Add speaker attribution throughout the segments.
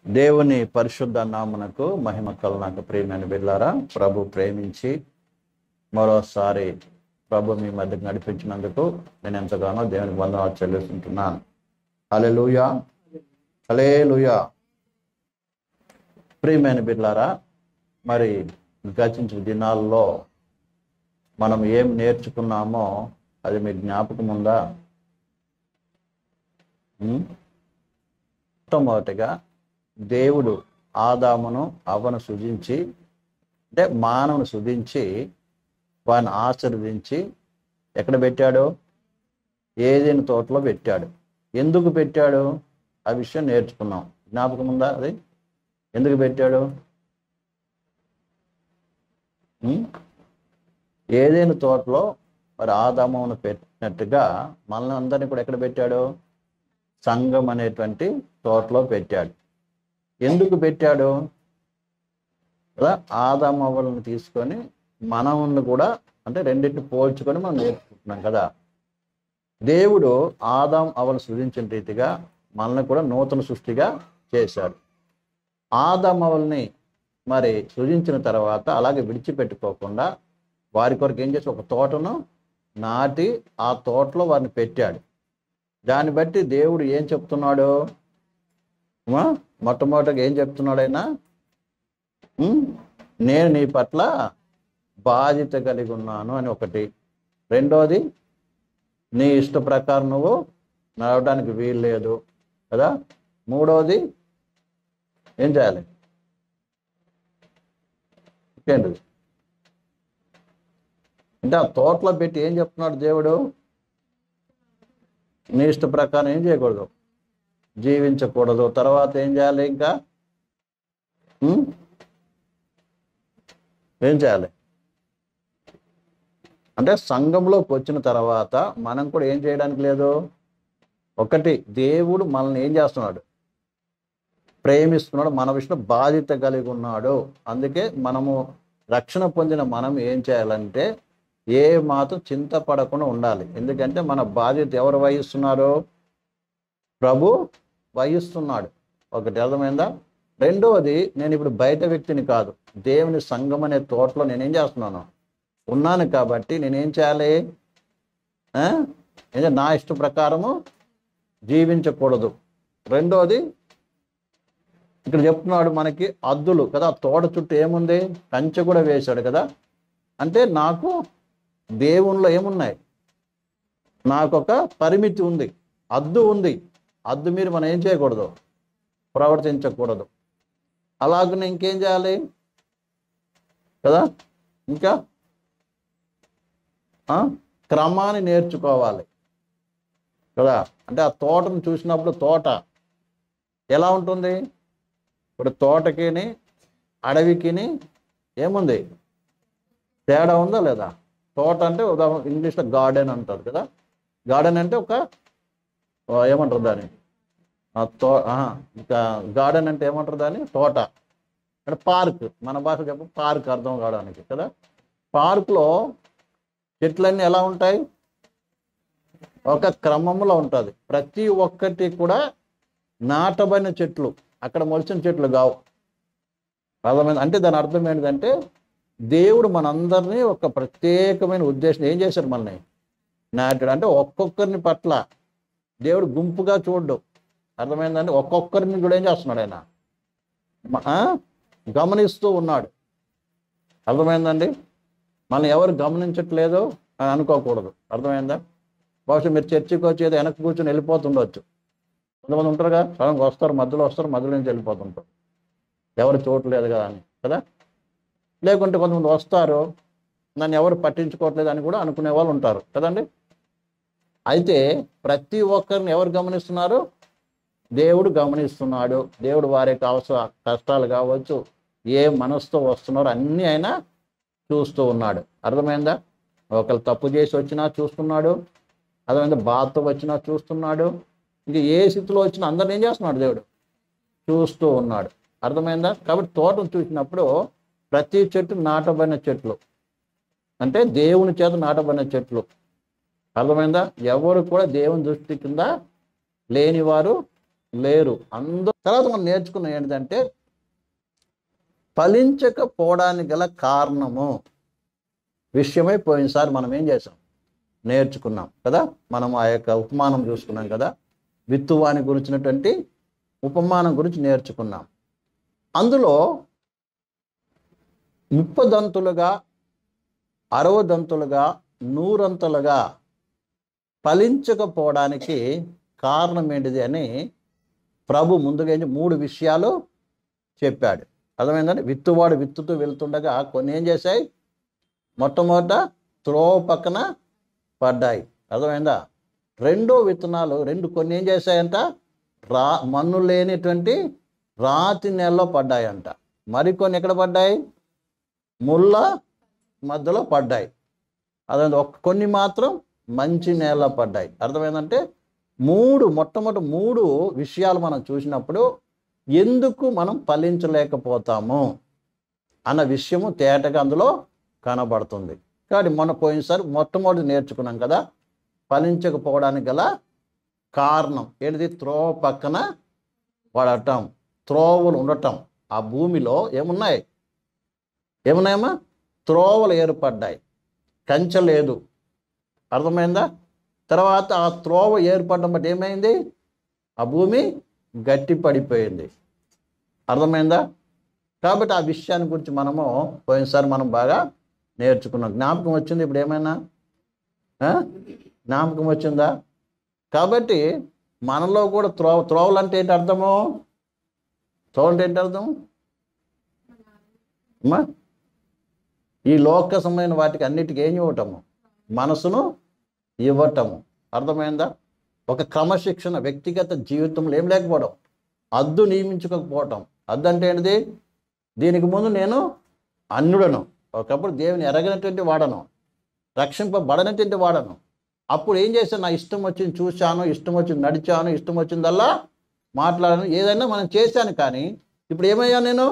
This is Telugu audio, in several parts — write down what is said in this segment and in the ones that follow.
Speaker 1: దేవుని పరిశుద్ధ నామునకు మహిమ కలనాక ప్రియమైన బిడ్డారా ప్రభు ప్రేమించి మరోసారి ప్రభు మీ మధ్యకు నడిపించినందుకు నేను ఎంతగానో దేవునికి వందనాలు చెల్లిస్తుంటున్నాను హల్లెలూయా హల్లెలూయా ప్రియమైన బిడ్డారా మరి గతించిన దినాల్లో మనం ఏం నేర్చుకున్నామో అది మీకు జ్ఞాపకం ఉందా ఉం? మొట్టమొదటిగా దేవుడు ఆదామును అవను సృజించి అంటే మానవుని సృజించి వారిని ఆశీర్వదించి ఎక్కడ పెట్టాడు ఏదైనా తోటలో పెట్టాడు ఎందుకు పెట్టాడు ఆ విషయం నేర్చుకున్నాం జ్ఞాపకం ఉందా అది ఎందుకు పెట్టాడు ఉం? ఏదైనా తోటలో మరి ఆదామును పెట్టినట్టుగా మనల్ని అందరినీ కూడా ఎక్కడ పెట్టాడు సంఘం అనేటువంటి తోటలో పెట్టాడు ఎందుకు పెట్టాడు కదా ఆదామవ్వలను తీసుకొని మనల్ని కూడా అంటే రెండింటిని పోల్చుకొని మనం నేర్చుకుంటున్నాం కదా దేవుడు ఆదాం అవలు సృజించిన రీతిగా మనల్ని కూడా నూతన సృష్టిగా చేశాడు ఆదాం అవల్ని మరి సృజించిన తర్వాత అలాగే విడిచిపెట్టుకోకుండా వారి కొరకు ఏం చేసి ఒక తోటను నాటి ఆ తోటలో వారిని పెట్టాడు దాన్ని బట్టి దేవుడు ఏం చెప్తున్నాడు ఉమా? మొట్టమొదటిగా ఏం చెప్తున్నాడు ఆయన ఉం? నేను నీ పట్ల బాధ్యత కలిగి ఉన్నాను అని ఒకటి రెండోది నీ ఇష్ట ప్రకారం నువ్వు నడవడానికి వీలు లేదు కదా మూడోది ఏం చేయాలి ఇంకేంటిది అంటే ఆ తోటలో పెట్టి ఏం చెప్తున్నాడు దేవుడు నీ ఇష్ట ప్రకారం ఏం చేయకూడదు జీవించకూడదు తర్వాత ఏం చేయాలి ఇంకా ఉం? ఏం చేయాలి అంటే సంఘంలోకి వచ్చిన తర్వాత మనం కూడా ఏం చేయడానికి లేదు ఒకటి దేవుడు మనల్ని ఏం చేస్తున్నాడు ప్రేమిస్తున్నాడు మన విషయంలో బాధ్యత కలిగి ఉన్నాడు అందుకే మనము రక్షణ పొందిన మనం ఏం చేయాలంటే ఏ మాత్రం చింతపడకుండా ఉండాలి ఎందుకంటే మన బాధ్యత ఎవరు వహిస్తున్నారు ప్రభు వహిస్తున్నాడు ఒకటి అర్థమైందా రెండవది నేను ఇప్పుడు బయట వ్యక్తిని కాదు దేవుని సంఘం అనే తోటలో నేనేం చేస్తున్నాను ఉన్నాను కాబట్టి నేనేం చేయాలి ఆ? ఏంటంటే నా ఇష్ట ప్రకారము జీవించకూడదు రెండోది ఇక్కడ చెప్తున్నాడు మనకి అద్దులు కదా ఆ తోట చుట్టూ ఏముంది కంచె కూడా వేశాడు కదా అంటే నాకు దేవునిలో ఏమున్నాయి నాకు ఒక పరిమితి ఉంది అద్దు ఉంది అద్దు మీరు మనం ఏం చేయకూడదు ప్రవర్తించకూడదు అలాగనే ఇంకేం చేయాలి కదా ఇంకా ఆ? క్రమాన్ని నేర్చుకోవాలి కదా అంటే ఆ తోటను చూసినప్పుడు తోట ఎలా ఉంటుంది ఇప్పుడు తోటకిని అడవికిని ఏముంది తేడా ఉందా లేదా తోట అంటే ఉదాహరణ ఇంగ్లీష్లో గార్డెన్ అంటారు కదా గార్డెన్ అంటే ఒక ఆ, ఏమంటారు దాన్ని ఆ తో ఆహా, ఇంకా గార్డెన్ అంటే ఏమంటారు దాన్ని తోట అంటే పార్క్ మన భాష చెప్ప పార్క్ అర్థం కావడానికి కదా పార్క్లో చెట్లన్నీ ఎలా ఉంటాయి ఒక క్రమంలో ఉంటుంది ప్రతి ఒక్కటి కూడా నాటబడిన చెట్లు అక్కడ మొలిచిన చెట్లు కావు అర్థమైంది అంటే దాని అర్థం ఏంటంటే దేవుడు మనందరినీ ఒక ప్రత్యేకమైన ఉద్దేశం ఏం చేశారు మనల్ని నాటాడు అంటే ఒక్కొక్కరిని పట్ల దేవుడు గుంపుగా చూడ్డు అర్థమైందండి ఒక్కొక్కరిని కూడా ఏం చేస్తున్నాడు ఆయన మ- ఆ? గమనిస్తూ ఉన్నాడు అర్థమైందండి మనం ఎవరు గమనించట్లేదు అని అనుకోకూడదు అర్థమైందా బహుశా మీరు చర్చికి వచ్చి ఏదో వెనక్కి కూర్చొని వెళ్ళిపోతుండొచ్చు కొంతమంది ఉంటారుగా సడన్గా వస్తారు మధ్యలో వస్తారు మధ్యలో నుంచి వెళ్ళిపోతుంటారు ఎవరు చూడలేదు కదా అని కదా లేకుంటే కొంతమంది వస్తారు నన్ను ఎవరు పట్టించుకోవట్లేదు అని కూడా అనుకునే వాళ్ళు ఉంటారు కదండి అయితే ప్రతి ఒక్కరిని ఎవరు గమనిస్తున్నారు దేవుడు గమనిస్తున్నాడు దేవుడు వారి యొక్క అవసర కష్టాలు కావచ్చు ఏ మనసుతో వస్తున్నారో అన్నీ ఆయన చూస్తూ ఉన్నాడు అర్థమైందా ఒకరు తప్పు చేసి వచ్చినా చూస్తున్నాడు అర్థమైందా బాధతో వచ్చినా చూస్తున్నాడు ఇంక ఏ స్థితిలో వచ్చినా అందరిని ఏం చేస్తున్నాడు దేవుడు చూస్తూ ఉన్నాడు అర్థమైందా కాబట్టి తోటను చూసినప్పుడు ప్రతి చెట్టు నాటబడిన చెట్లు అంటే దేవుని చేత నాటబడిన చెట్లు అర్థమైందా ఎవరు కూడా దేవుని దృష్టి కింద లేనివారు లేరు అందరూ తర్వాత మనం నేర్చుకున్న ఏంటంటే ఫలించకపోవడానికి గల కారణము విషయమై పోయినసారి మనం ఏం చేసాం నేర్చుకున్నాం కదా మనం ఆ యొక్క ఉపమానం చూసుకున్నాం కదా విత్తువాని గురించినటువంటి ఉపమానం గురించి నేర్చుకున్నాం అందులో ముప్పదంతులుగా అరవదంతులుగా నూరంతులుగా ఫలించకపోవడానికి కారణం ఏంటిది అని ప్రభు ముందుగా ఏంటి మూడు విషయాలు చెప్పాడు అర్థమైందండి విత్తువాడు విత్తుతూ వెళ్తుండగా కొన్ని ఏం చేశాయి మొట్టమొదట త్రోవ పక్కన పడ్డాయి అర్థమైందా రెండో విత్తనాలు రెండు కొన్ని ఏం చేశాయంట రా మన్ను లేనిటువంటి రాతి నెలలో పడ్డాయంట మరికొన్ని ఎక్కడ పడ్డాయి ముళ్ళ మధ్యలో పడ్డాయి అదే ఒక కొన్ని మాత్రం మంచి నేల పడ్డాయి అర్థమైందంటే మూడు మొట్టమొదటి మూడు విషయాలు మనం చూసినప్పుడు ఎందుకు మనం ఫలించలేకపోతాము అన్న విషయము తేటగా అందులో కనబడుతుంది కాబట్టి మొన్న పోయినసారి మొట్టమొదటి నేర్చుకున్నాం కదా ఫలించకపోవడానికి గల కారణం ఏంటిది త్రోవ పక్కన పడటం త్రోవలు ఉండటం ఆ భూమిలో ఏమున్నాయి ఏమున్నాయమ్మా త్రోవలు ఏర్పడ్డాయి కంచె లేదు అర్థమైందా తర్వాత ఆ త్రోవ ఏర్పడడం బట్టి ఏమైంది ఆ భూమి గట్టి పడిపోయింది అర్థమైందా కాబట్టి ఆ విషయాన్ని గురించి మనము పోయినసారి మనం బాగా నేర్చుకున్నాం జ్ఞాపకం వచ్చింది ఇప్పుడు ఏమైనా ఆ? జ్ఞాపకం వచ్చిందా కాబట్టి మనలో కూడా త్రోవ త్రోవలు అంటే ఏంటి అర్థము త్రోవ అంటే ఏంటి అర్థం అమ్మా ఈ లోకసమైన వాటికి అన్నిటికీ ఏం ఇవ్వటము మనసును ఇవ్వటము అర్థమైందా ఒక క్రమశిక్షణ వ్యక్తిగత జీవితంలో ఏం లేకపోవడం అద్దు నియమించుకోకపోవటం అద్దు అంటే ఏంటిది దీనికి ముందు నేను అన్యుడను ఒకప్పుడు దేవుని ఎరగనటువంటి వాడను రక్షింపబడనటువంటి వాడను అప్పుడు ఏం చేశాను నా ఇష్టం వచ్చింది చూశాను ఇష్టం వచ్చింది నడిచాను ఇష్టం వచ్చిందల్లా మాట్లాడాను ఏదైనా మనం చేశాను కానీ ఇప్పుడు ఏమయ్యా నేను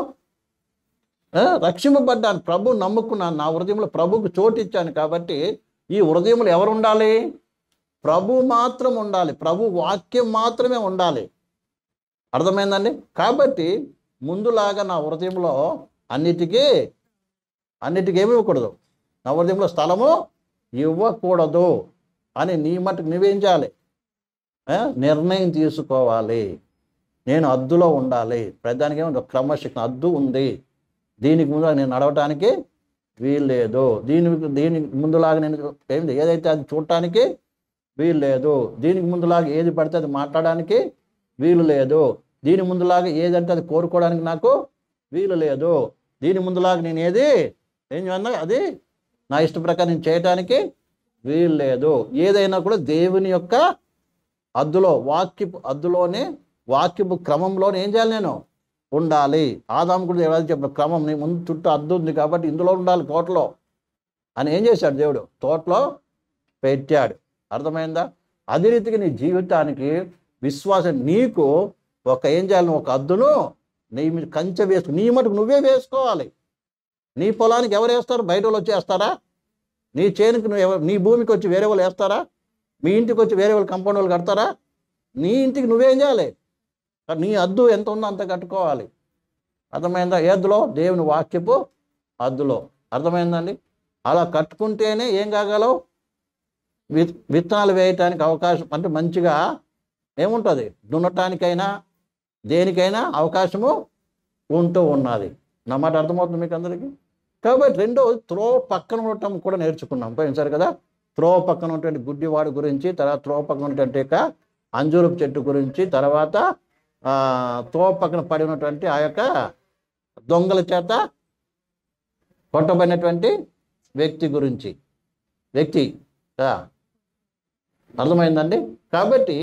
Speaker 1: ఆ, రక్షింపబడ్డాను ప్రభు నమ్ముకున్నాను నా హృదయంలో ప్రభుకు చోటు ఇచ్చాను కాబట్టి ఈ హృదయంలో ఎవరు ఉండాలి ప్రభు మాత్రం ఉండాలి ప్రభు వాక్యం మాత్రమే ఉండాలి అర్థమైందండి కాబట్టి ముందులాగా నా హృదయంలో అన్నిటికీ అన్నిటికీ ఏమి ఇవ్వకూడదు నా హృదయంలో స్థలము ఇవ్వకూడదు అని నీ మటుకు నువ్వేం చేయాలి ఆ, నిర్ణయం తీసుకోవాలి నేను అద్దులో ఉండాలి ప్రధానికి ఏమో క్రమశిక్షణ అద్దు ఉంది దీనికి ముందు నేను నడవటానికి వీలు లేదు దీని దీనికి ముందులాగా నేను ఏంది ఏదైతే అది చూడటానికి వీలు లేదు దీనికి ముందులాగా ఏది పడితే అది మాట్లాడడానికి వీలు లేదు దీని ముందులాగా ఏదంటే అది కోరుకోవడానికి నాకు వీలు లేదు దీని ముందులాగా నేను ఏది ఏం చేయన్నా అది నా ఇష్ట ప్రకారం నేను చేయటానికి వీలు లేదు ఏదైనా కూడా దేవుని యొక్క అద్దులో వాక్యపు అద్దులోనే వాక్యపు క్రమంలోనే ఏం చేయాలి నేను ఉండాలి ఆదాము కూడా ఎవరైతే చెప్పిన క్రమం నీ ముందు చుట్టూ అద్దు ఉంది కాబట్టి ఇందులో ఉండాలి తోటలో అని ఏం చేశాడు దేవుడు తోటలో పెట్టాడు అర్థమైందా అదే రీతిగా నీ జీవితానికి విశ్వాసం నీకు ఒక ఏం చేయాలి నువ్వు ఒక అద్దును నీ మీద కంచె వేసుకు నీ మటుకు నువ్వే వేసుకోవాలి నీ పొలానికి ఎవరు వేస్తారు బయట వాళ్ళు వచ్చి వేస్తారా నీ చేనుకి నువ్వు ఎవరు నీ భూమికి వచ్చి వేరే వాళ్ళు వేస్తారా మీ ఇంటికి వచ్చి వేరే వాళ్ళు కంపౌండ్ వాళ్ళు కడతారా నీ ఇంటికి నువ్వేం చేయాలి కానీ నీ అద్దు ఎంత ఉందో అంత కట్టుకోవాలి అర్థమైందా ఏద్దులో దేవుని వాక్యపు అద్దులో అర్థమైందండి అలా కట్టుకుంటేనే ఏం కాగలవు విత్ విత్తనాలు వేయటానికి అవకాశం అంటే మంచిగా ఏముంటుంది దున్నటానికైనా దేనికైనా అవకాశము ఉంటూ ఉన్నది నా మాట అర్థమవుతుంది మీకు అందరికీ కాబట్టి రెండో త్రో పక్కన ఉండటం కూడా నేర్చుకున్నాం పోయినసారి కదా త్రో పక్కన ఉన్నటువంటి గుడ్డివాడు గురించి తర్వాత త్రో పక్కన ఉన్నటువంటి యొక్క అంజూరపు చెట్టు గురించి తర్వాత ఆ, త్రో పక్కన పడి ఉన్నటువంటి ఆ యొక్క దొంగల చేత కొట్టబడినటువంటి వ్యక్తి గురించి వ్యక్తి కదా అర్థమైందండి కాబట్టి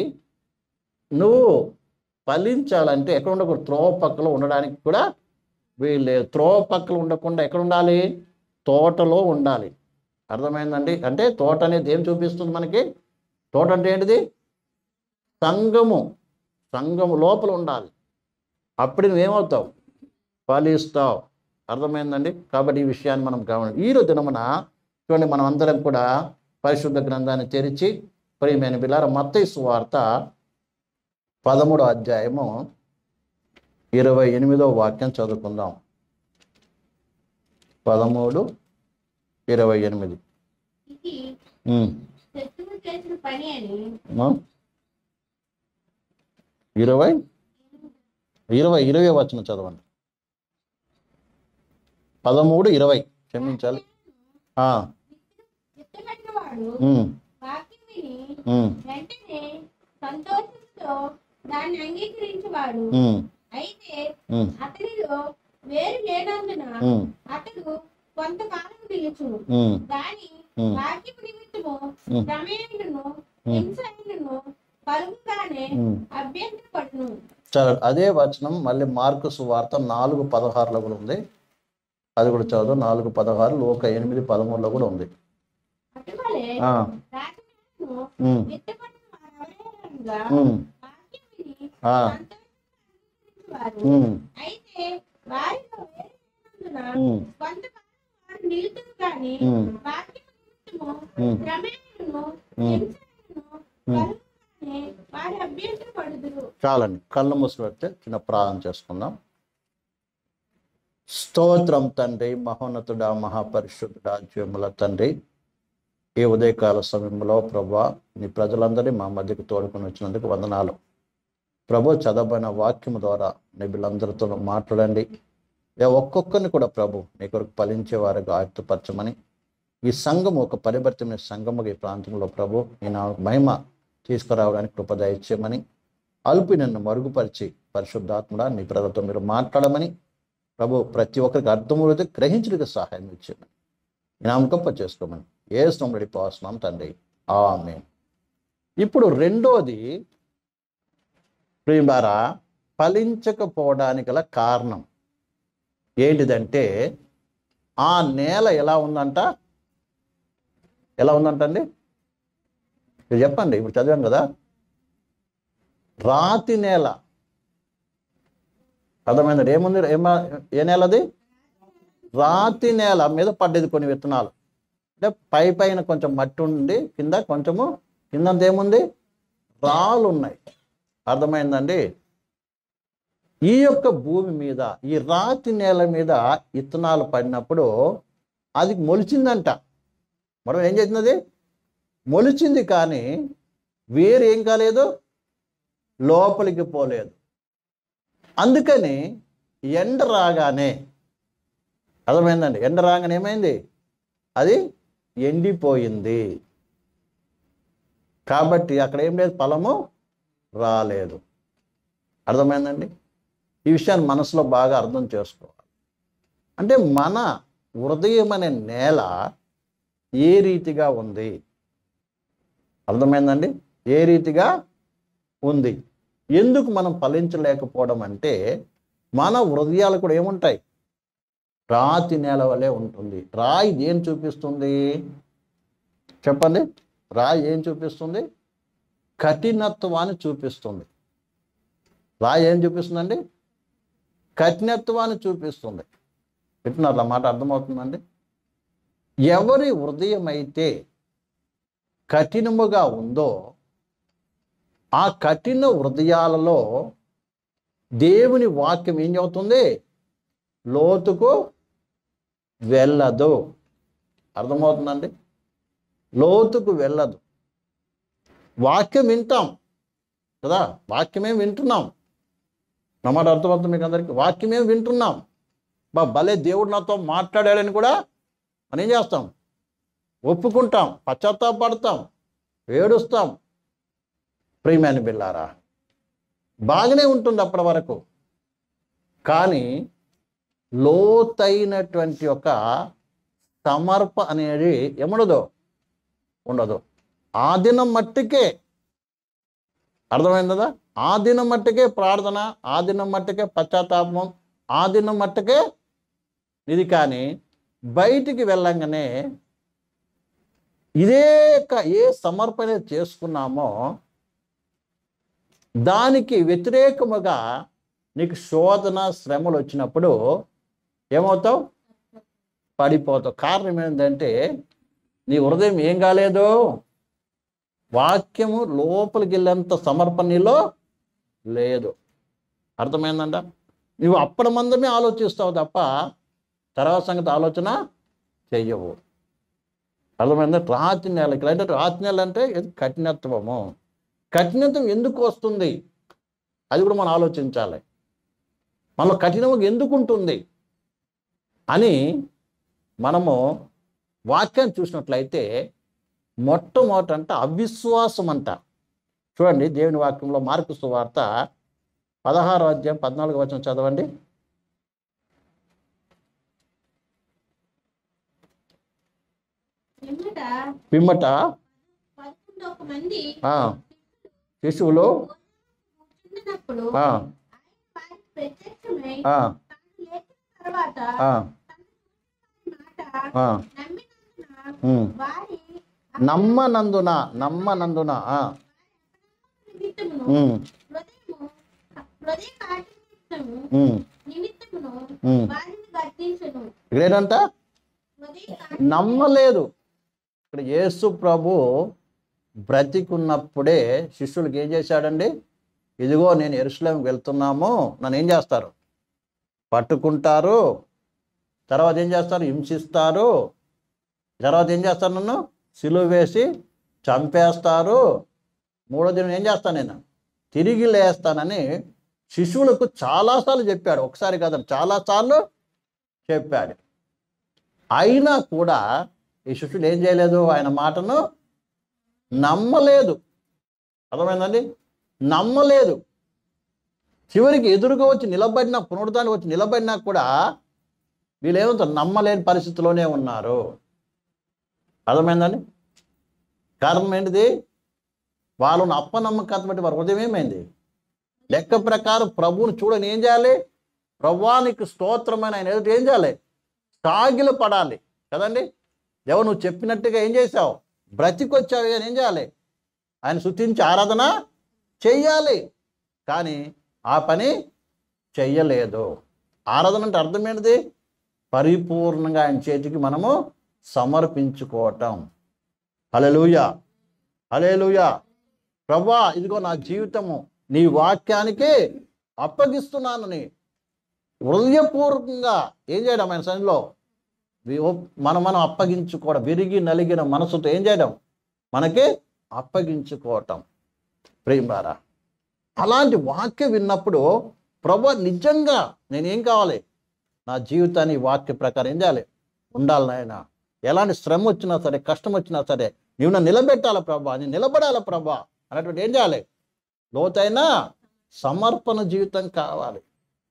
Speaker 1: నువ్వు ఫలించాలంటే ఎక్కడ ఉండకూడదు త్రోవ పక్కలో ఉండడానికి కూడా వీళ్ళు త్రోవ పక్కలు ఉండకుండా ఎక్కడ ఉండాలి తోటలో ఉండాలి అర్థమైందండి అంటే తోట అనేది ఏం చూపిస్తుంది మనకి తోట అంటే ఏంటిది సంఘము సంఘము లోపల ఉండాలి అప్పుడు నువ్వేమవుతావు ఫలిస్తావు అర్థమైందండి కాబట్టి ఈ విషయాన్ని మనం గమని ఈ రోజు దినమున చూడండి మనం అందరం కూడా పరిశుద్ధ గ్రంథాన్ని తెరిచి ప్రియమైన బిలార మత్తయి సువార్త పదమూడో అధ్యాయము ఇరవై ఎనిమిదో వాక్యం చదువుకుందాం పదమూడు ఇరవై ఎనిమిది
Speaker 2: ఇది
Speaker 1: ఉమ్.
Speaker 2: శత్రువు చేసిన పని అని
Speaker 1: ఆ? ఇరవై ఇరవై ఇరవై వచ్చిన చదవండి పదమూడు ఇరవై క్షమించాలి ఆ,
Speaker 2: విత్తబడిన వాడు
Speaker 1: ఉమ్,
Speaker 2: వాక్యం విని
Speaker 1: ఉమ్,
Speaker 2: వెంటనే సంతోషంతో దాన్ని అంగీకరించేవాడు
Speaker 1: ఉమ్,
Speaker 2: అయితే
Speaker 1: ఉమ్,
Speaker 2: అతనిలో వేరు లేనందున
Speaker 1: ఉమ్,
Speaker 2: అతడు కొంతకాలం నిలుచును
Speaker 1: ఉమ్,
Speaker 2: దాని
Speaker 1: ఉమ్.
Speaker 2: వాక్యపు నిమిత్తము
Speaker 1: ఉమ్.
Speaker 2: ప్రమేయుడును హింసైనను పలుకుగానే
Speaker 1: ఉమ్.
Speaker 2: అభ్యంతరపడును
Speaker 1: చాలా అదే వచనం మళ్ళీ మార్కు సువార్త నాలుగు పదహారులో కూడా ఉంది అది కూడా చదువు నాలుగు పదహారు లోక ఎనిమిది పదమూడులో కూడా ఉంది
Speaker 2: అటువలే
Speaker 1: ఆ,
Speaker 2: రాజును
Speaker 1: ఉమ్,
Speaker 2: విత్తబడిన వారెవరైనా
Speaker 1: ఉమ్,
Speaker 2: వాక్యం విని
Speaker 1: ఆ,
Speaker 2: సంతోషించేవారు.
Speaker 1: ఉమ్,
Speaker 2: అయితే వారిలో వేరు లేనందున
Speaker 1: ఉమ్,
Speaker 2: కొంతకాలం వారు నిలుతురు కానీ
Speaker 1: ఉమ్.
Speaker 2: వాక్యం నిమిత్తము
Speaker 1: ఉమ్.
Speaker 2: ప్రమేయుడును
Speaker 1: ఉమ్.
Speaker 2: హింసైనను కలుగుగానే వారి అభ్యంతరపడుదురు
Speaker 1: చాలండి కళ్ళు మూసి పెడితే చిన్న ప్రార్థన చేసుకుందాం స్తోత్రం తండ్రి మహోన్నతుడా మహాపరిశుద్ధుడా జీవముల తండ్రి ఈ ఉదయకాల సమయంలో ప్రభా నీ ప్రజలందరినీ మా మధ్యకు తోడుకొని వచ్చినందుకు వందనాలు ప్రభు చదవబడిన వాక్యము ద్వారా నీ బిడ్డలందరితో మాట్లాడండి ఏ ఒక్కొక్కరిని కూడా ప్రభు నీ కొరకు ఫలించే వారికి ఆయుక్తపరచమని ఈ సంఘము ఒక పరివర్తన సంఘముగా ఈ ప్రాంతంలో ప్రభు ఈ నా మహిమ తీసుకురావడానికి కృప దయచేయమని అల్పి నన్ను మరుగుపరిచి పరిశుద్ధాత్ముడా నీ ప్రజలతో మీరు మాట్లాడమని ప్రభు ప్రతి ఒక్కరికి అర్థమవుతే గ్రహించడానికి సహాయం ఇచ్చేయమని నామకంప చేసుకోమని ఏ స్తంభడి పోస్తున్నాం తండ్రి ఆమె ఇప్పుడు రెండోది ప్రియులారా ఫలించకపోవడానికి గల కారణం ఏంటిదంటే ఆ నేల ఎలా ఉందంట ఎలా ఉందంటండి మీరు చెప్పండి ఇప్పుడు చదివాం కదా రాతి నేల అర్థమైంది ఏముంది ఏమా ఏ నేలది రాతి నేల మీద పడ్డది కొన్ని విత్తనాలు అంటే పై పైన కొంచెం మట్టి ఉండి కింద కొంచెము కిందంత ఏముంది రాళ్ళు ఉన్నాయి అర్థమైందండి ఈ యొక్క భూమి మీద ఈ రాతి నేల మీద విత్తనాలు పడినప్పుడు అది మొలిచిందంట మనం ఏం చేసినది మొలిచింది కానీ వేరు ఏం కాలేదు లోపలికి పోలేదు అందుకని ఎండ రాగానే అర్థమైందండి ఎండ రాగానే ఏమైంది అది ఎండిపోయింది కాబట్టి అక్కడ ఏం లేదు ఫలము రాలేదు అర్థమైందండి ఈ విషయాన్ని మనసులో బాగా అర్థం చేసుకోవాలి అంటే మన హృదయం అనే నేల ఏ రీతిగా ఉంది అర్థమైందండి ఏ రీతిగా ఉంది ఎందుకు మనం ఫలించలేకపోవడం అంటే మన హృదయాలు కూడా ఏముంటాయి రాతి నేల వలె ఉంటుంది రాయి ఏం చూపిస్తుంది చెప్పండి రాయి ఏం చూపిస్తుంది కఠినత్వాన్ని చూపిస్తుంది రాయి ఏం చూపిస్తుందండి కఠినత్వాన్ని చూపిస్తుంది వింటున్నారు అట్లా మాట అర్థమవుతుందండి ఎవరి హృదయం అయితే కఠినముగా ఉందో ఆ కఠిన హృదయాలలో దేవుని వాక్యం ఏం చెబుతుంది లోతుకు వెళ్ళదు అర్థమవుతుందండి లోతుకు వెళ్ళదు వాక్యం వింటాం కదా వాక్యమే వింటున్నాం నా మాట అర్థమవుతుంది మీకు అందరికీ వాక్యమే వింటున్నాం బా భలే దేవుడు నాతో మాట్లాడాడని కూడా మనం ఏం చేస్తాం ఒప్పుకుంటాం పశ్చాత్తాపడతాం ఏడుస్తాం ప్రియమైన బిల్లారా బాగానే ఉంటుంది అప్పటి వరకు కానీ లోతైనటువంటి ఒక సమర్ప అనేది ఏముండదు ఉండదు ఆ దినం మట్టికే అర్థమైంది కదా ఆ దినం మట్టుకే ప్రార్థన ఆ దినం మట్టుకే పశ్చాత్తాపం ఆ దినం మట్టుకే ఇది కానీ బయటికి వెళ్ళంగానే ఇదే క- ఏ సమర్పణ చేసుకున్నామో దానికి వ్యతిరేకముగా నీకు శోధన శ్రమలు వచ్చినప్పుడు ఏమవుతావు పడిపోతావు కారణం ఏంటంటే నీ హృదయం ఏం కాలేదు వాక్యము లోపలికి వెళ్ళేంత సమర్పణ నీలో లేదు అర్థమైందంట నువ్వు అప్పటి మందమే ఆలోచిస్తావు తప్ప తర్వాత సంగతి ఆలోచన చెయ్యవు అర్థమైందా రాతి నెల ఇక్కడ అంటే రాతి నెల అంటే ఇది కఠినత్వము కఠినత్వం ఎందుకు వస్తుంది అది కూడా మనం ఆలోచించాలి మనలో కఠినం ఎందుకు ఉంటుంది అని మనము వాక్యాన్ని చూసినట్లయితే మొట్టమొదట అంటే అవిశ్వాసం అంట చూడండి దేవుని వాక్యంలో మార్కు సువార్త పదహారు అధ్యాయం పద్నాలుగు వచనం చదవండి
Speaker 2: ఎమ్మట
Speaker 1: పిమ్మట
Speaker 2: పదకొండు ఒక మంది
Speaker 1: ఆ, శిశువులు
Speaker 2: కూర్చున్నప్పుడు
Speaker 1: ఆ,
Speaker 2: ఆయన వారికి ప్రత్యక్షమై
Speaker 1: ఆ,
Speaker 2: తాను లేచిన తర్వాత
Speaker 1: ఆ,
Speaker 2: మాట
Speaker 1: ఆ,
Speaker 2: నమ్మినందున
Speaker 1: ఉమ్.
Speaker 2: వారి
Speaker 1: నమ్మనందున నమ్మనందున ఆ,
Speaker 2: నిమిత్తమును
Speaker 1: ఉమ్,
Speaker 2: హృదయము హృదయ కాటి నిమిత్తము
Speaker 1: ఉమ్,
Speaker 2: నిమిత్తమును
Speaker 1: ఉమ్.
Speaker 2: వారిని గర్తించను
Speaker 1: ఇక్కడేంటంట
Speaker 2: హృదయ కాటి
Speaker 1: నమ్మలేదు ఇక్కడ యేసు ప్రభు బ్రతికున్నప్పుడే శిష్యులకి ఏం చేశాడండి ఇదిగో నేను ఎరుసలేంకి వెళ్తున్నాము నన్ను ఏం చేస్తారు పట్టుకుంటారు తర్వాత ఏం చేస్తారు హింసిస్తారు తర్వాత ఏం చేస్తారు నన్ను సిలువ వేసి చంపేస్తారు మూడో దినం ఏం చేస్తాను నేను తిరిగి లేస్తానని శిశువులకు చాలాసార్లు చెప్పాడు ఒకసారి కాదు చాలాసార్లు చెప్పాడు అయినా కూడా ఈ శిష్యుడు ఏం చేయలేదు ఆయన మాటను నమ్మలేదు అర్థమైందండి నమ్మలేదు చివరికి ఎదురుగా వచ్చి నిలబడిన పునరుద్ధానికి వచ్చి నిలబడినా కూడా వీళ్ళు ఏమవుతారు నమ్మలేని పరిస్థితిలోనే ఉన్నారు అర్థమైందండి కారణం ఏంటిది వాళ్ళని అప్పనమ్మకత బట్టి వారి హృదయం ఏమైంది లెక్క ప్రకారం ప్రభువుని చూడని ఏం చేయాలి ప్రభువానికి స్తోత్రమైన ఆయన ఎదుట ఏం చేయాలి సాగిలు పడాలి కదండి దేవ నువ్వు చెప్పినట్టుగా ఏం చేసావు బ్రతికొచ్చావు అని ఏం చేయాలి ఆయన శుతించి ఆరాధన చెయ్యాలి కానీ ఆ పని చెయ్యలేదు ఆరాధన అంటే అర్థం ఏంటిది పరిపూర్ణంగా ఆయన చేతికి మనము సమర్పించుకోవటం హలెలూయ హలేలుయ ప్రభా ఇదిగో నా జీవితము నీ వాక్యానికి అప్పగిస్తున్నానని హృదయపూర్వకంగా ఏం చేయడం ఆయన సన్నిలో వి- మనం మనం అప్పగించుకోవడం విరిగి నలిగిన మనసుతో ఏం చేయడం మనకి అప్పగించుకోవటం ప్రేమారా అలాంటి వాక్యం విన్నప్పుడు ప్రభు నిజంగా నేనేం కావాలి నా జీవితాన్ని ఈ వాక్య ప్రకారం ఏం చేయాలి ఉండాలి నాయన ఎలాంటి శ్రమ వచ్చినా సరే కష్టం వచ్చినా సరే నీవు నన్ను నిలబెట్టాలి ప్రభా నేను నిలబడాలి ప్రభా అన్నటువంటి ఏం చేయాలి లోతైన సమర్పణ జీవితం కావాలి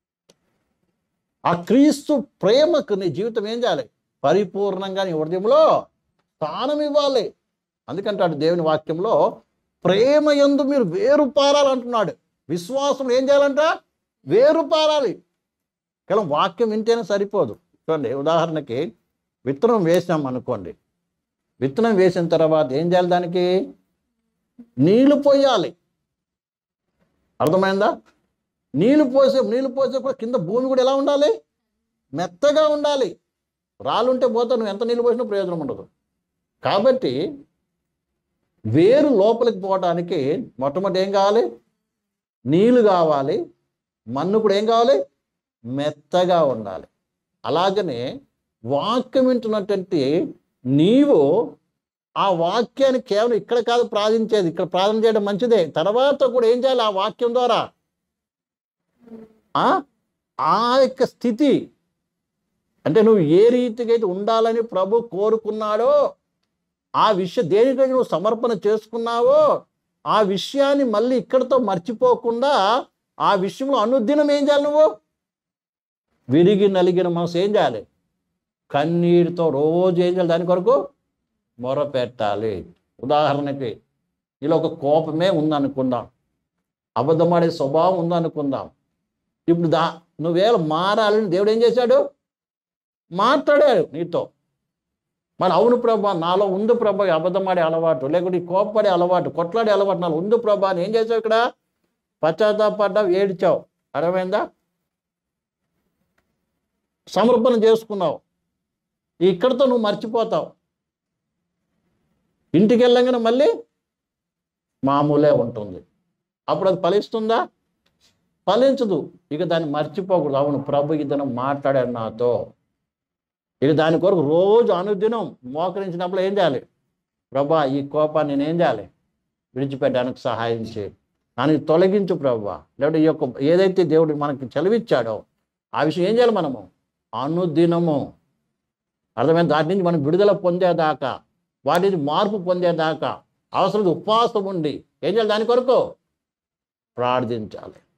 Speaker 1: ఆ క్రీస్తు ప్రేమకు నీ జీవితం ఏం చేయాలి పరిపూర్ణంగా నీ హృదయంలో స్థానం ఇవ్వాలి అందుకంటాడు దేవుని వాక్యంలో ప్రేమ యందు మీరు వేరు పారాలంటున్నాడు విశ్వాసం ఏం చేయాలంట వేరు పారాలి కేవలం వాక్యం వింటేనే సరిపోదు చూడండి ఉదాహరణకి విత్తనం వేసాం అనుకోండి విత్తనం వేసిన తర్వాత ఏం చేయాలి దానికి నీళ్లు పోయాలి అర్థమైందా నీళ్లు పోసే నీళ్లు పోసే కూడా కింద భూమి కూడా ఎలా ఉండాలి మెత్తగా ఉండాలి రాళ్ళుంటే పోతే నువ్వు ఎంత నీళ్ళు పోసినా ప్రయోజనం ఉండదు కాబట్టి వేరు లోపలికి పోవడానికి మొట్టమొదటి ఏం కావాలి నీళ్లు కావాలి మన్ను కూడా ఏం కావాలి మెత్తగా ఉండాలి అలాగనే వాక్యం వింటున్నటువంటి నీవు ఆ వాక్యాన్ని కేవలం ఇక్కడ కాదు ప్రార్థించేది ఇక్కడ ప్రార్థన చేయడం మంచిదే తర్వాత కూడా ఏం చేయాలి ఆ వాక్యం ద్వారా ఆ ఆ యొక్క స్థితి అంటే నువ్వు ఏ రీతిగా అయితే ఉండాలని ప్రభు కోరుకున్నాడో ఆ విషయం దేనికైతే నువ్వు సమర్పణ చేసుకున్నావో ఆ విషయాన్ని మళ్ళీ ఇక్కడతో మర్చిపోకుండా ఆ విషయంలో అనుదినం ఏం చేయాలి నువ్వు విరిగి నలిగిన మనసు ఏం చేయాలి కన్నీటితో రోజు ఏం చేయాలి దాని కొరకు మొరపెట్టాలి ఉదాహరణకి ఇలా ఒక కోపమే ఉందనుకుందాం అబద్ధమాడే స్వభావం ఉందనుకుందాం ఇప్పుడు దా నువ్వేళ మారాలని దేవుడు ఏం చేశాడు మాట్లాడాడు నీతో మరి అవును ప్రభా నాలో ఉంది ప్రభా ఈ అబద్ధమాడే అలవాటు లేకుంటే ఈ కోపపడే అలవాటు కొట్లాడే అలవాటు నాలో ఉంది ప్రభా అని ఏం చేసావు ఇక్కడ పశ్చాత్తాపడ్డావు ఏడ్చావు అర్థమైందా సమర్పణ చేసుకున్నావు ఇక్కడతో నువ్వు మర్చిపోతావు ఇంటికి వెళ్ళగానే మళ్ళీ మామూలే ఉంటుంది అప్పుడు అది ఫలిస్తుందా ఫలించదు ఇక దాన్ని మర్చిపోకూడదు అవును ప్రభు ఇతను మాట్లాడాడు నాతో ఇక దాని కొరకు రోజు అనుదినం మోకరించినప్పుడు ఏం చేయాలి ప్రభా ఈ కోపాన్ని నేను ఏం చేయాలి విడిచిపెట్టడానికి సహాయం చేయి దానికి తొలగించు ప్రభా లేకపోతే ఈ యొక్క ఏదైతే దేవుడు మనకి చదివిచ్చాడో ఆ విషయం ఏం చేయాలి మనము అనుదినము అర్థమైన దాటి నుంచి మనం విడుదల పొందేదాకా వాటి నుంచి మార్పు పొందేదాకా అవసరం ఉపవాసం ఉండి ఏం చేయాలి దాని కొరకు ప్రార్థించాలి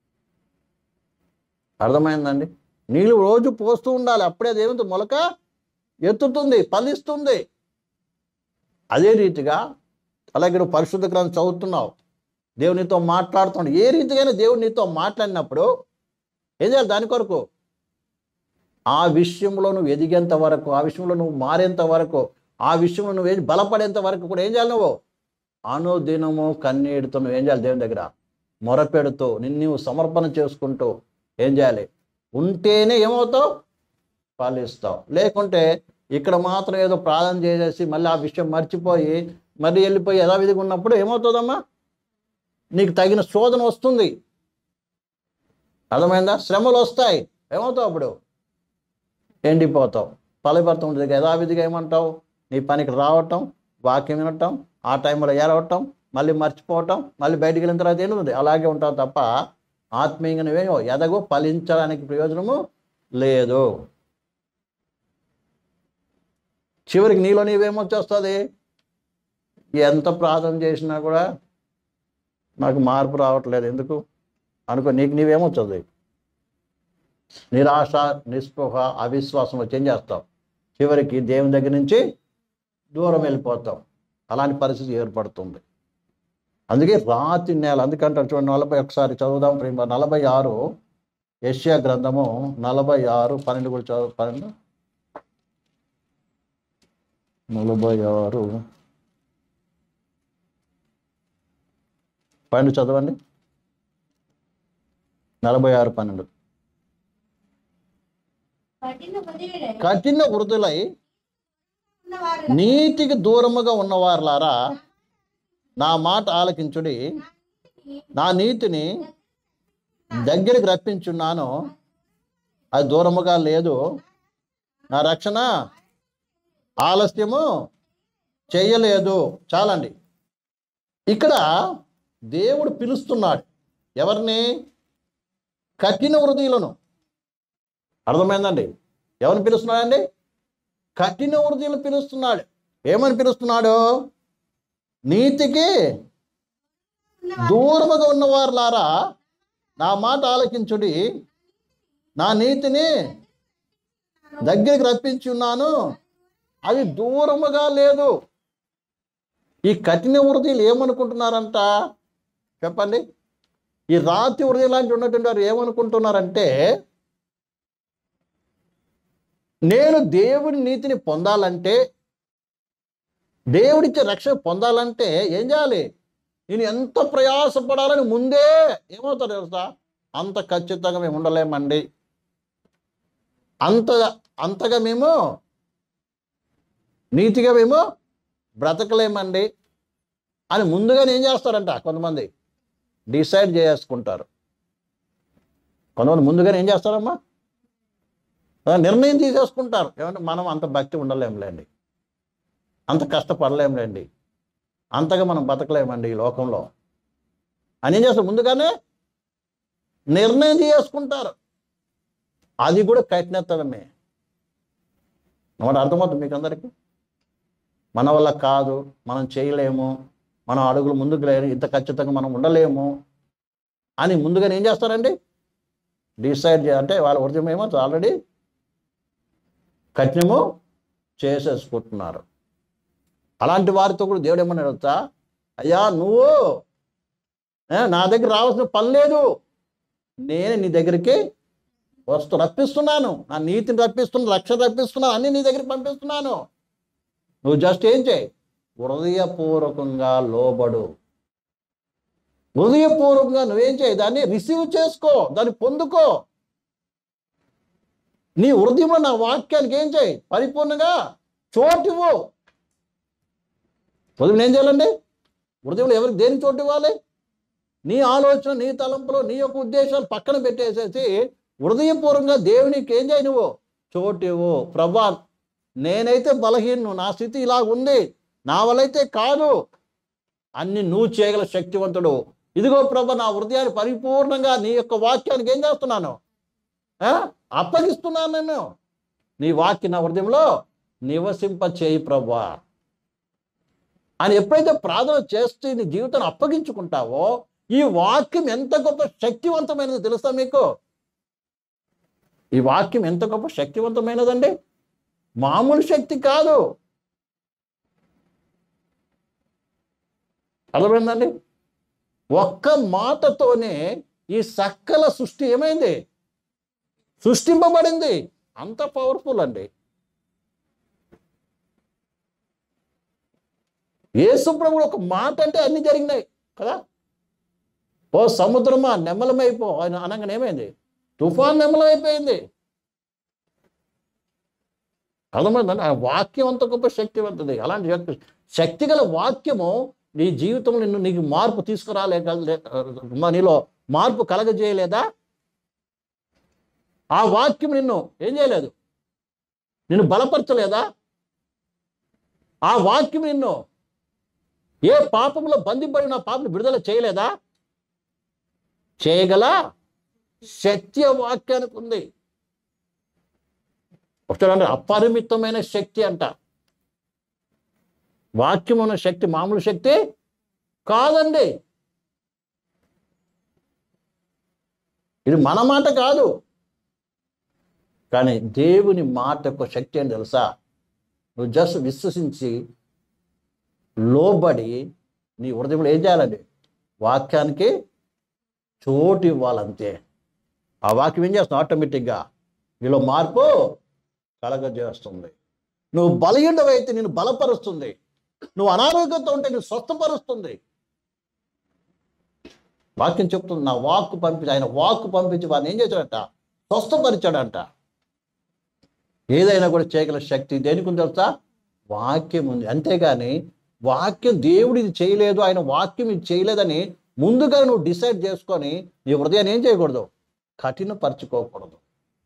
Speaker 1: అర్థమైందండి నీళ్ళు రోజు పోస్తూ ఉండాలి అప్పుడే దేవునితో మొలక ఎత్తుతుంది ఫలిస్తుంది అదే రీతిగా అలాగే నువ్వు పరిశుద్ధ గ్రంథం చదువుతున్నావు దేవుడు నీతో మాట్లాడుతున్నాడు ఏ రీతిగానే దేవుడు నీతో మాట్లాడినప్పుడు ఏం చేయాలి దాని కొరకు ఆ విషయంలో నువ్వు ఎదిగేంత వరకు ఆ విషయంలో నువ్వు మారేంత వరకు ఆ విషయంలో నువ్వు ఏం బలపడేంత వరకు కూడా ఏం చేయాలి నువ్వు అనుదినము కన్నీటితో నువ్వు ఏం చేయాలి దేవుని దగ్గర మొరపెడుతూ నిన్ను నువ్వు సమర్పణ చేసుకుంటూ ఏం చేయాలి ఉంటేనే ఏమవుతావు ఫలిస్తావు లేకుంటే ఇక్కడ మాత్రం ఏదో ప్రార్థన చేసేసి మళ్ళీ ఆ విషయం మర్చిపోయి మళ్ళీ వెళ్ళిపోయి యథావిధిగా ఉన్నప్పుడు ఏమవుతుందమ్మా నీకు తగిన శోధన వస్తుంది అర్థమైందా శ్రమలు వస్తాయి ఏమవుతావు అప్పుడు ఎండిపోతావు ఫలభర్తం ఉంటుంది యథావిధిగా ఏమంటావు నీ పనికి రావటం వాక్యం వినటం ఆ టైంలో ఏరవటం మళ్ళీ మర్చిపోవటం మళ్ళీ బయటికి వెళ్ళిన తర్వాత ఏంటుంది అలాగే ఉంటావు తప్ప ఆత్మీయంగా నువ్వేమో ఎదగో ఫలించడానికి ప్రయోజనము లేదు చివరికి నీలో నీవేమొచ్చేస్తుంది ఎంత ప్రార్థన చేసినా కూడా నాకు మార్పు రావట్లేదు ఎందుకు అనుకో నీకు నీవేమొచ్చుంది నిరాశ నిస్పృహ అవిశ్వాసం వచ్చి ఏం చేస్తావు చివరికి దేవుని దగ్గర నుంచి దూరం వెళ్ళిపోతాం అలాంటి పరిస్థితి ఏర్పడుతుంది అందుకే రాతి నేల అందుకంటారు చూడండి నలభై ఒకసారి చదువుదాం ప్రేమ నలభై ఆరు యష్యా గ్రంథము నలభై ఆరు పన్నెండు కూడా చదువు పన్నెండు నలభై ఆరు పన్నెండు చదవండి నలభై ఆరు పన్నెండు
Speaker 2: కఠిన హృదయుడై
Speaker 1: కఠిన వృద్ధులై
Speaker 2: ఉన్నవారు
Speaker 1: నీతికి దూరముగా ఉన్నవారులారా నా మాట ఆలకించుడి నా నీతిని దగ్గరికి రప్పించున్నాను అది దూరముగా లేదు నా రక్షణ ఆలస్యము చేయలేదు చాలండి ఇక్కడ దేవుడు పిలుస్తున్నాడు ఎవరిని కఠిన హృదయులను అర్థమైందండి ఎవరిని పిలుస్తున్నాడండి కఠిన హృదయులు పిలుస్తున్నాడు ఏమని పిలుస్తున్నాడు నీతికి దూరముగా ఉన్నవారులారా నా మాట ఆలకించుడి నా నీతిని దగ్గరికి రప్పించి ఉన్నాను అది దూరముగా లేదు ఈ కఠిన హృదయులు ఏమనుకుంటున్నారంట చెప్పండి ఈ రాతి హృదయం లాంటి ఉన్నటువంటి వారు ఏమనుకుంటున్నారంటే నేను దేవుడి నీతిని పొందాలంటే దేవుడిచ్చే రక్షణ పొందాలంటే ఏం చేయాలి నేను ఎంత ప్రయాసపడాలని ముందే ఏమవుతారు తెలుసా అంత ఖచ్చితంగా మేము ఉండలేమండి అంత అంతగా మేము నీతిగా మేము బ్రతకలేమండి అని ముందుగానే ఏం చేస్తారంట కొంతమంది డిసైడ్ చేసుకుంటారు కొంతమంది ముందుగానే ఏం చేస్తారమ్మా ఆ, నిర్ణయం తీసేసుకుంటారు ఏమంటే మనం అంత భక్తి ఉండలేంలేండి అంత కష్టపడలేంలేండి అంతగా మనం బతకలేమండి ఈ లోకంలో అని ఏం చేస్తారు ముందుగానే నిర్ణయం చేసుకుంటారు అది కూడా కఠినతనమే మాట అర్థమవుతుంది మీకు అందరికీ మన వల్ల కాదు మనం చేయలేము మనం అడుగులు ముందుకు లేరు ఇంత ఖచ్చితంగా మనం ఉండలేము అని ముందుగానే ఏం చేస్తారండి డిసైడ్ చే అంటే వాళ్ళ ఉదయం ఏమో ఆల్రెడీ కఠినము చేసేసుకుంటున్నారు అలాంటి వారితో కూడా దేవుడు ఏమన్నా అడుగుతా అయ్యా నువ్వు ఏ, నా దగ్గర రావాల్సిన పని లేదు నేను నీ దగ్గరికి వస్తూ రప్పిస్తున్నాను నా నీతిని రప్పిస్తున్నాను రక్షణ రప్పిస్తున్నాను అన్ని నీ దగ్గరికి పంపిస్తున్నాను నువ్వు జస్ట్ ఏం చేయి హృదయపూర్వకంగా లోబడు హృదయపూర్వకంగా నువ్వేం చేయి దాన్ని రిసీవ్ చేసుకో దాన్ని పొందుకో నీ హృదయంలో నా వాక్యానికి ఏం చేయి పరిపూర్ణంగా చోటివ్వు హృదయం ఏం చేయాలండి హృదయంలో ఎవరికి దేని చోటు ఇవ్వాలి నీ ఆలోచన నీ తలంపులు నీ యొక్క ఉద్దేశాలు పక్కన పెట్టేసేసి హృదయపూర్వకంగా దేవునికి ఏం చేయి నువ్వు చోటివు ప్రభా నేనైతే బలహీను నా స్థితి ఇలా ఉంది నా వలైతే కాదు అన్ని నువ్వు చేయగల శక్తివంతుడు ఇదిగో ప్రభ నా హృదయాన్ని పరిపూర్ణంగా నీ యొక్క వాక్యానికి ఏం చేస్తున్నాను ఆ? అప్పగిస్తున్నాను నేను నీ వాక్య నా హృదయంలో నివసింప చేయి ప్రభా అని ఎప్పుడైతే ప్రార్థన చేస్తే నీ జీవితాన్ని అప్పగించుకుంటావో ఈ వాక్యం ఎంత గొప్ప శక్తివంతమైనది తెలుసా మీకు ఈ వాక్యం ఎంత గొప్ప శక్తివంతమైనదండి మామూలు శక్తి కాదు అర్థమైందండి ఒక్క మాటతోనే ఈ సకల సృష్టి ఏమైంది సృష్టింపబడింది అంత పవర్ఫుల్ అండి యేసుప్రభుడు ఒక మాట అంటే అన్ని జరిగినాయి కదా ఓ సముద్రమా నెమ్మలమైపో ఆయన అనగానే ఏమైంది తుఫాన్ నెమ్మలమైపోయింది అర్థమైందండి ఆ వాక్యం అంత గొప్ప శక్తివంతది అలాంటి శక్తి శక్తి గల వాక్యము నీ జీవితంలో నిన్ను నీకు మార్పు తీసుకురాలేక లే- నీలో మార్పు కలగజేయలేదా ఆ వాక్యం నిన్ను ఏం చేయలేదు నిన్ను బలపరచలేదా ఆ వాక్యం నిన్ను ఏ పాపంలో బంధింపడిన పాపను విడుదల చేయలేదా చేయగల శక్తి ఆ వాక్యానికి ఉంది ఒకసారి అపరిమితమైన శక్తి అంట వాక్యం ఉన్న శక్తి మామూలు శక్తి కాదండి ఇది మన మాట కాదు కానీ దేవుని మాట యొక్క శక్తి అని తెలుసా నువ్వు జస్ట్ విశ్వసించి లోబడి నీ హృదయంలో ఏం చేయాలండి వాక్యానికి చోటు ఇవ్వాలంతే ఆ వాక్యం ఏం చేస్తుంది ఆటోమేటిక్గా నీలో మార్పు కలగజేస్తుంది నువ్వు బలహీనమైతే నేను బలపరుస్తుంది నువ్వు అనారోగ్యంతో ఉంటే నేను స్వస్థపరుస్తుంది వాక్యం చెప్తుంది నా వాక్కు పంపించి ఆయన వాక్కు పంపించి వారిని ఏం చేశాడంట స్వస్థపరిచాడంట ఏదైనా కూడా చేయగల శక్తి దేనికి ఉంది తెలుసా వాక్యం ఉంది అంతేగాని వాక్యం దేవుడు ఇది చేయలేదు ఆయన వాక్యం ఇది చేయలేదని ముందుగా నువ్వు డిసైడ్ చేసుకొని నీ హృదయాన్ని ఏం చేయకూడదు కఠినపరచుకోకూడదు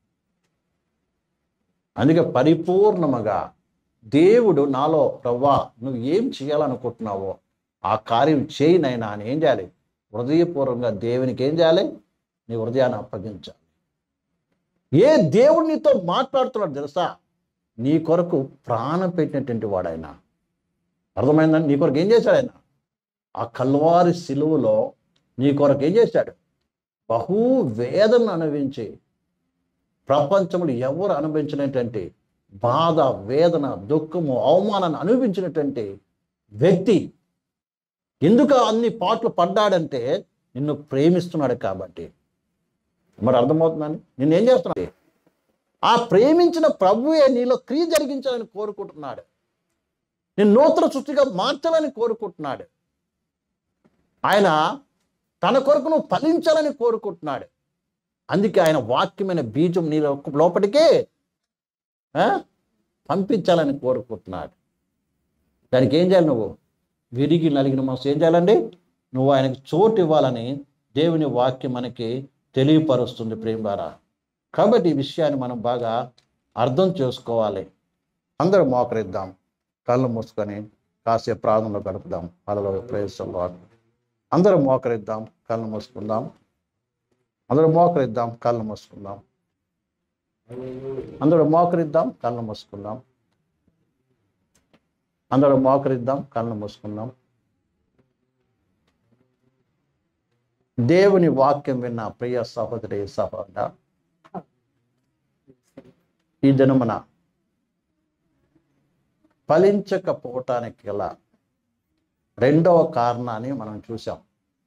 Speaker 1: అందుకే పరిపూర్ణముగా దేవుడు నాలో ప్రవ్వా నువ్వు ఏం చేయాలనుకుంటున్నావో ఆ కార్యం చేయనైనా అని ఏం చేయాలి హృదయపూర్వకంగా దేవునికి ఏం చేయాలి నీ హృదయాన్ని అప్పగించాలి ఏ దేవుడు నీతో మాట్లాడుతున్నాడు తెలుసా నీ కొరకు ప్రాణం పెట్టినటువంటి వాడైనా అర్థమైందని నీ కొరకు ఏం చేశాడు ఆయన ఆ కల్వారి సిలువలో నీ కొరకు ఏం చేశాడు బహు వేదన అనుభవించి ప్రపంచంలో ఎవరు అనుభవించినటువంటి బాధ వేదన దుఃఖము అవమానాన్ని అనుభవించినటువంటి వ్యక్తి ఎందుకు అన్ని పాటలు పడ్డాడంటే నిన్ను ప్రేమిస్తున్నాడు కాబట్టి మరి అర్థమవుతుందని నిన్ను ఏం చేస్తున్నాడు ఆ ప్రేమించిన ప్రభువే నీలో క్రియ జరిగించాలని కోరుకుంటున్నాడు నేను నూతన సృష్టిగా మార్చాలని కోరుకుంటున్నాడు ఆయన తన కొరకు నువ్వు ఫలించాలని కోరుకుంటున్నాడు అందుకే ఆయన వాక్యమైన బీజం నీ లో- లోపలికే ఆ, పంపించాలని కోరుకుంటున్నాడు దానికి ఏం చేయాలి నువ్వు విరిగి నలిగిన మనసు ఏం చేయాలండి నువ్వు ఆయనకి చోటు ఇవ్వాలని దేవుని వాక్యం మనకి తెలియపరుస్తుంది ప్రేమారా కాబట్టి ఈ విషయాన్ని మనం బాగా అర్థం చేసుకోవాలి అందరూ మోకరిద్దాం కళ్ళు మూసుకొని కాసేపు ప్రార్థనలో గడుపుదాం అలలో ప్రవేశంలో అందరూ మోకరిద్దాం కళ్ళు మూసుకుందాం అందరూ మోకరిద్దాం కళ్ళు మూసుకుందాం అందరూ మోకరిద్దాం కళ్ళు మూసుకుందాం అందరూ మోకరిద్దాం కళ్ళు మూసుకుందాం దేవుని వాక్యం విన్న ప్రియ సహోదరి సహోదర ఈ దినమున ఫలించకపోవటానికి గల రెండవ కారణాన్ని మనం చూసాం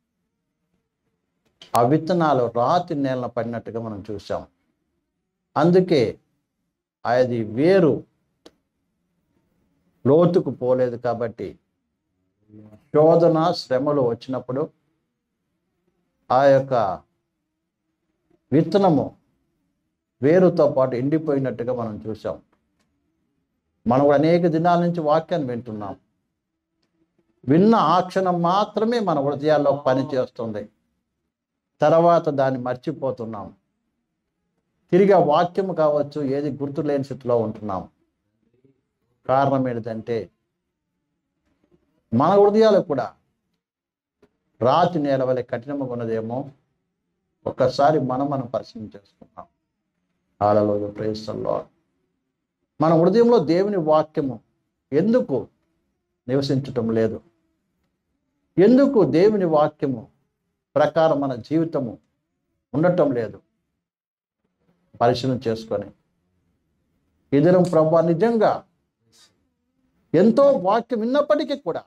Speaker 1: ఆ విత్తనాలు రాతి నేలన పడినట్టుగా మనం చూసాం అందుకే అది వేరు లోతుకు పోలేదు కాబట్టి శోధన శ్రమలు వచ్చినప్పుడు ఆ యొక్క విత్తనము వేరుతో పాటు ఎండిపోయినట్టుగా మనం చూసాం మనం కూడా అనేక దినాల నుంచి వాక్యాన్ని వింటున్నాం విన్న ఆ క్షణం మాత్రమే మన హృదయాల్లో పని చేస్తుంది తర్వాత దాన్ని మర్చిపోతున్నాం తిరిగి ఆ వాక్యం కావచ్చు ఏది గుర్తు లేని స్థితిలో ఉంటున్నాం కారణం ఏంటంటే మన హృదయాలు కూడా రాతి నేల వలె కఠినంగా ఉన్నదేమో ఒక్కసారి మనం మనం పరిశీలన చేసుకున్నాం ఆలలో ప్రయత్నంలో మన హృదయంలో దేవుని వాక్యము ఎందుకు నివసించటం లేదు ఎందుకు దేవుని వాక్యము ప్రకారం మన జీవితము ఉండటం లేదు పరిశీలన చేసుకొని ఇద్దరం ప్రభు నిజంగా ఎంతో వాక్యం విన్నప్పటికీ కూడా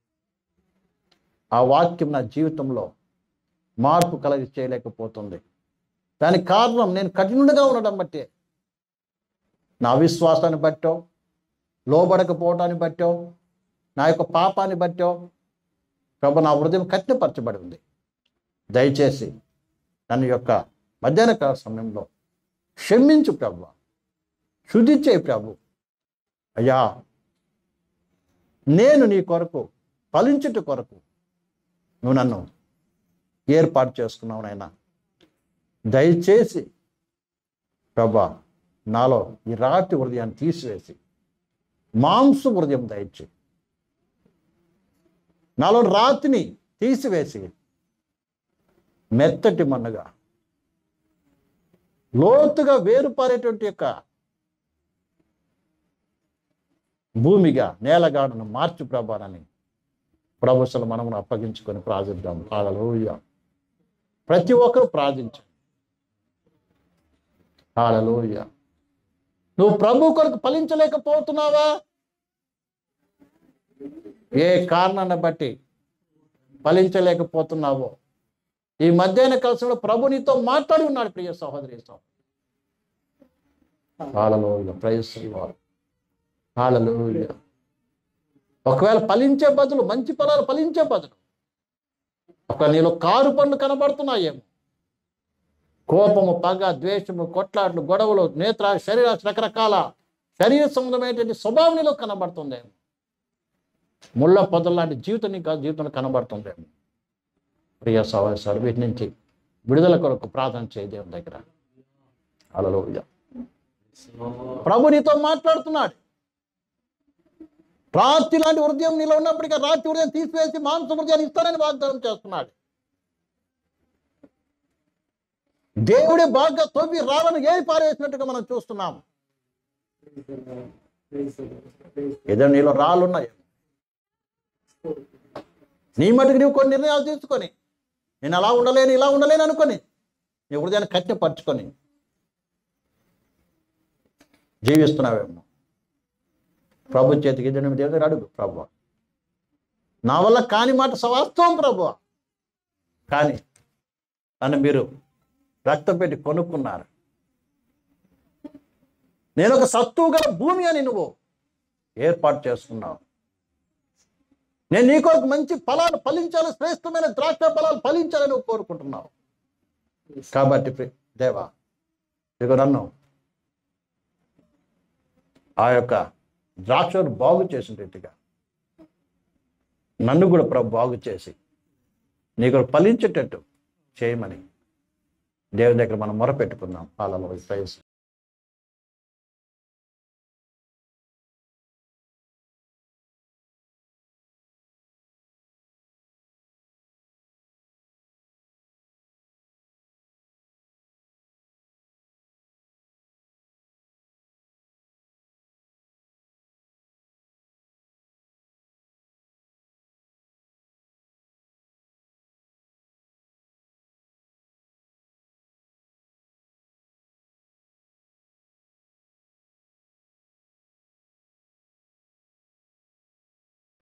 Speaker 1: ఆ వాక్యం నా జీవితంలో మార్పు కలగ చేయలేకపోతుంది దానికి కారణం నేను కఠినుడిగా ఉండడం బట్టే నా విశ్వాసాన్ని బట్టో లోబడకపోవటాన్ని బట్టో నా యొక్క పాపాన్ని బట్టో ప్రభు నా హృదయం కఠినపరచబడి ఉంది దయచేసి నన్ను యొక్క మధ్యాహ్న కాల సమయంలో క్షమించు ప్రభు శుద్ధి చేయి ప్రభు అయ్యా నేను నీ కొరకు ఫలించుట కొరకు నువ్వు నన్ను ఏర్పాటు చేసుకున్నావు నాయనా దయచేసి ప్రభా నాలో ఈ రాతి హృదయాన్ని తీసివేసి మాంసు హృదయం దయచే నాలో రాతిని తీసివేసి మెత్తటి మన్నగా లోతుగా వేరుపారేటువంటి యొక్క భూమిగా నేలగాడును మార్చు ప్రభానని ప్రభుత్వం మనమును అప్పగించుకొని ప్రార్థిద్దాం హాలలోయ ప్రతి ఒక్కరు ప్రార్థించండి హాలలోయ నువ్వు ప్రభు కొరకు ఫలించలేకపోతున్నావా ఏ కారణాన్ని బట్టి ఫలించలేకపోతున్నావో ఈ మధ్యాహ్న కాలంలో ప్రభు నీతో మాట్లాడి ఉన్నాడు ప్రియ సహోదరి హాలలోయ ప్రయత్నంలో హాలలోయ ఒకవేళ ఫలించే బదులు మంచి ఫలాలు ఫలించే బదులు ఒక నీలో కారు పనులు కనబడుతున్నాయేమో కోపము పగ ద్వేషము కొట్లాట్లు గొడవలు నేత్ర శరీర రకరకాల శరీర సంబంధమైనటువంటి స్వభావం నీలో కనబడుతుందేమో ముళ్ళ పొదల లాంటి జీవితం నీకు జీవితంలో కనబడుతుందేమో ప్రియ సహోదరు వీటి నుంచి విడుదల కొరకు ప్రార్థన చేయ దేవుని దగ్గర అలలో ప్రభు నీతో మాట్లాడుతున్నాడు రాత్రి లాంటి హృదయం నీలో ఉన్నప్పటికీ రాత్రి హృదయం తీసివేసి మాంస హృదయాన్ని ఇస్తానని వాగ్దానం చేస్తున్నాడు దేవుడి బాగా తొవ్వి రాళ్ళను ఏరి పారేసినట్టుగా మనం చూస్తున్నాం ఏదో నీలో రాళ్ళు ఉన్నాయి నీ మటుకు నీవు కొన్ని నిర్ణయాలు తీసుకొని నేను అలా ఉండలేను ఇలా ఉండలేను అనుకొని నీ హృదయాన్ని కట్టిపరుచుకొని జీవిస్తున్నావేమో ప్రభు చేతికి ఎదురు దేవుడు అడుగు ప్రభు నా వల్ల కాని మాట సవాస్తవం ప్రభు కానీ నన్ను మీరు రక్తం పెట్టి కొనుక్కున్నారు నేను ఒక సత్తువు గల భూమి అని నువ్వు ఏర్పాటు చేసుకున్నావు నేను నీ కొరకు మంచి ఫలాలు ఫలించాలి శ్రేష్టమైన ద్రాక్ష ఫలాలు ఫలించాలని నువ్వు కోరుకుంటున్నావు కాబట్టి ప్రి- దేవా ఇక నన్ను ఆ యొక్క ద్రాక్షను బాగు చేసిన రీతిగా నన్ను కూడా ప్రభు బాగు చేసి నీకు ఫలించేటట్టు చేయమని దేవుని దగ్గర మనం మొరపెట్టుకుందాం వాళ్ళలో